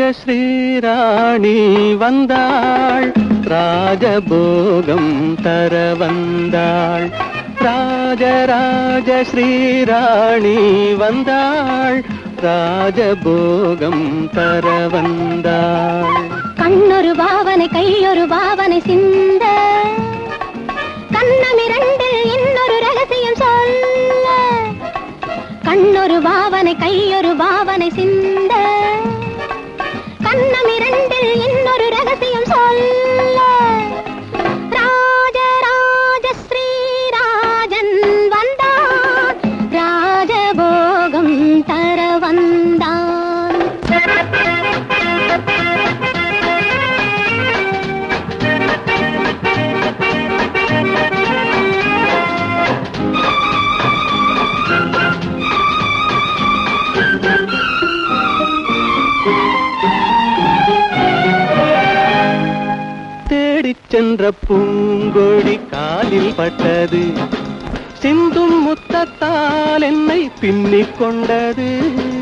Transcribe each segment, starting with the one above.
ஸ்ரீராணி வந்தாள் ராஜபோகம் தர வந்தாள் ராஜராஜ ஸ்ரீராணி வந்தாள் ராஜபோகம் தர வந்தாள் கண்ணொரு பாவனை கையொரு பாவனை சிந்த கண்ணமிரண்டில் இன்னொரு ரகசியம் சொல்ல கண்ணொரு பாவனை கையொரு பாவனை சிந்த கண்ணமிரண்டில் இன்னொரு ரகசியம் சொல்ல ராஜராஜ ஸ்ரீராஜன் வந்தான் ராஜபோகம் தர வந்தான் தேடிச் சென்ற பூங்கொடி காலில் பட்டது சிந்தும் முத்தத்தால் என்னை பின்னிக் கொண்டது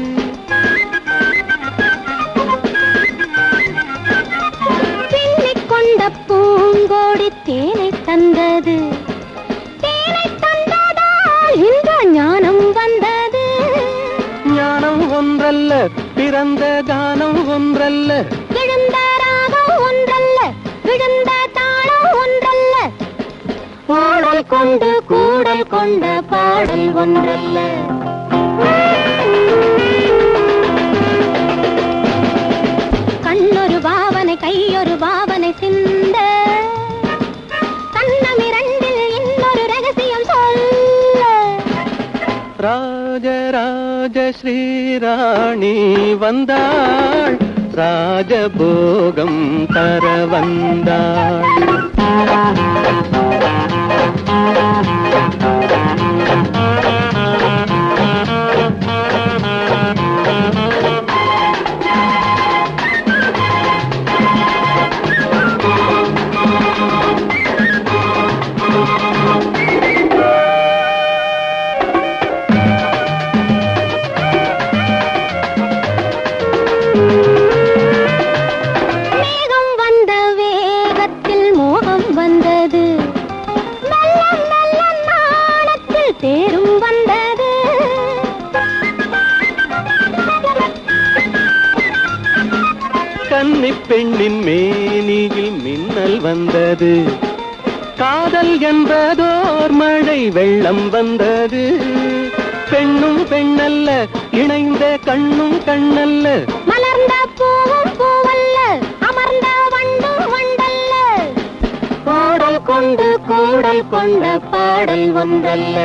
பின்னிக் கொண்ட பூங்கோடி தேனை தந்தது தேனை தந்ததால் இந்த ஞானம் வந்தது ஞானம் ஒன்றல்ல பிறந்த கானம் ஒன்றல்ல எழுந்த ராகம் ஒன்றல்ல விழுந்த தாளம் ஒன்றல்ல பாடல் கொண்டு கூடல் கொண்ட பாடல் ஒன்றல்ல கண்ணொரு பாவனை கையொரு பாவனை சிந்த கண்ணமிரண்டில் இன்னொரு ரகசியம் சொல்ல ராஜராஜ ஸ்ரீராணி வந்தாள் ராஜபோகம் தர வந்தாள் மேகம் வந்த வேகத்தில் மோகம் வந்தது நல்ல நல்ல நாணத்தில் தேரும் வந்தது கன்னி பெண்ணின் மேனியில் மின்னல் வந்தது காதல் என்பதோர் மழை வெள்ளம் வந்தது பெண்ணும் பெண்ணல்ல இணைந்த கண்ணும் கண்ணல்ல மலர்ந்த பூவும் பூவல்ல அமர்ந்த வண்டும் வண்டல்ல பாடல் கொண்டு கூடல் கொண்ட பாடல் ஒன்றல்ல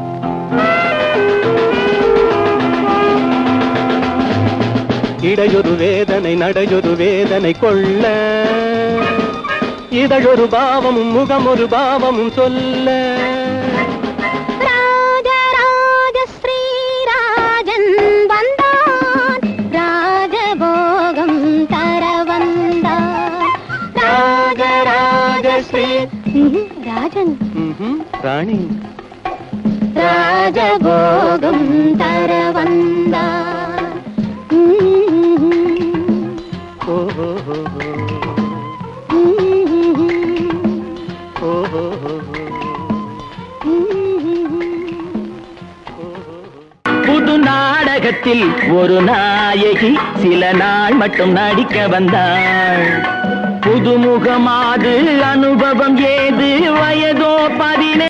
இடையொரு வேதனை நடையொரு வேதனை கொள்ள இதழொரு பாவமும் முகமொரு பாவமும் சொல்ல ராஜராஜ ஸ்ரீராஜன் வந்தான் ராஜபோகம் தர வந்தான் ராஜராஜ ஸ்ரீ ம்ஹும், ராஜன் ம்ஹும், ராணி ராஜபோகம் தர வந்தான் ம்ஹும், ஓஹோ ம்ஹும், ஓஹோ புது நாடகத்தில் ஒரு நாயகி சில நாள் மட்டும் நடிக்க வந்தாள் புதுமுகமாது அனுபவம் ஏது வயதோ பதினே